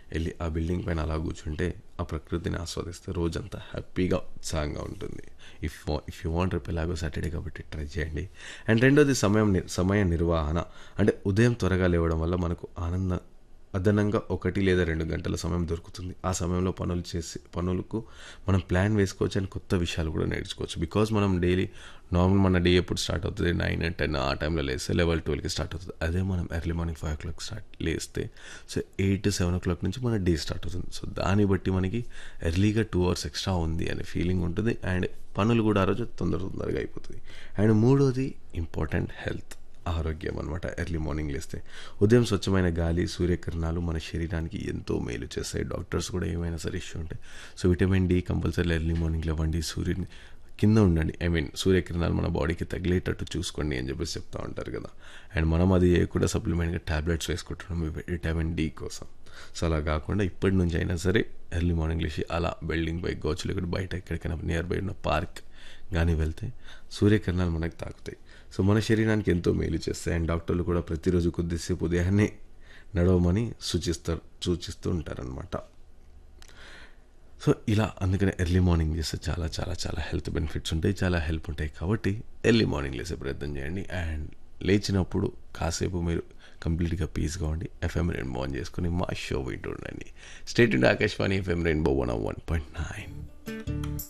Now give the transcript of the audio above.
వెళ్ళి ఆ బిల్డింగ్ పైన అలా కూర్చుంటే ఆ ప్రకృతిని ఆస్వాదిస్తే రోజంతా హ్యాపీగా ఉత్సాహంగా ఉంటుంది ఇఫ్ ఇఫ్ యూ వాంట్ రేపు ఎలాగో సాటర్డే కాబట్టి ట్రై చేయండి అండ్ రెండోది సమయం ని- సమయ నిర్వహణ అంటే ఉదయం త్వరగా లేవడం వల్ల మనకు ఆనంద అదనంగా ఒకటి లేదా రెండు గంటల సమయం దొరుకుతుంది ఆ సమయంలో పనులు చేసి పనులకు మనం ప్లాన్ వేసుకోవచ్చు అండ్ కొత్త విషయాలు కూడా నేర్చుకోవచ్చు బికాజ్ మనం డైలీ నార్మల్ మన డే ఎప్పుడు స్టార్ట్ అవుతుంది నైన్ టెన్ ఆ టైంలో లేస్తే లెవెల్ ట్వెల్వ్కి స్టార్ట్ అవుతుంది అదే మనం early morning five o'clock start లేస్తే so eight seven o'clock నుంచి మన డే స్టార్ట్ అవుతుంది సో దాన్ని బట్టి మనకి ఎర్లీగా టూ అవర్స్ ఎక్స్ట్రా ఉంది అనే ఫీలింగ్ ఉంటుంది అండ్ పనులు కూడా ఆ రోజు తొందర తొందరగా అయిపోతుంది అండ్ మూడోది ఇంపార్టెంట్ హెల్త్ ఆరోగ్యం అనమాట ఎర్లీ మార్నింగ్ లేస్తే ఉదయం స్వచ్ఛమైన గాలి సూర్యకిరణాలు మన శరీరానికి ఎంతో మేలు చేస్తాయి డాక్టర్స్ కూడా ఏమైనా సరే ఇష్యూ ఉంటే so vitamin D compulsory early morning లేవండి సూర్యుని కింద ఉండండి ఐ మీన్ సూర్యకిరణాలు మన బాడీకి తగిలేటట్టు చూసుకోండి అని చెప్పేసి చెప్తా ఉంటారు కదా అండ్ మనం అది కూడా సప్లిమెంట్గా ట్యాబ్లెట్స్ వేసుకుంటున్నాం ఈ విటమిన్ డి కోసం సో అలా కాకుండా ఇప్పటి నుంచి అయినా సరే ఎర్లీ మార్నింగ్ లేచి అలా బిల్డింగ్ పై గోచు లేకుండా బయట ఎక్కడికైనా నియర్ బై ఉన్న పార్క్ కానీ వెళ్తే సూర్యకిరణాలు మనకు తాకుతాయి సో మన శరీరానికి ఎంతో మేలు చేస్తాయి అండ్ డాక్టర్లు కూడా ప్రతిరోజు కొద్దిసేపు ఉదయాన్నే నడవమని సూచిస్తారు సూచిస్తూ ఉంటారనమాట సో ఇలా అందుకనే ఎర్లీ మార్నింగ్ చేస్తే చాలా చాలా చాలా హెల్త్ బెనిఫిట్స్ ఉంటాయి చాలా హెల్ప్ ఉంటాయి కాబట్టి ఎర్లీ మార్నింగ్ లేసే ప్రయత్నం చేయండి అండ్ లేచినప్పుడు కాసేపు మీరు కంప్లీట్గా పీస్గా ఉండి ఎఫ్ఎం రెయిన్బో ఆన్ చేసుకుని మా షో వింటూ ఉండండి state Akashvani FM rainbow one one point nine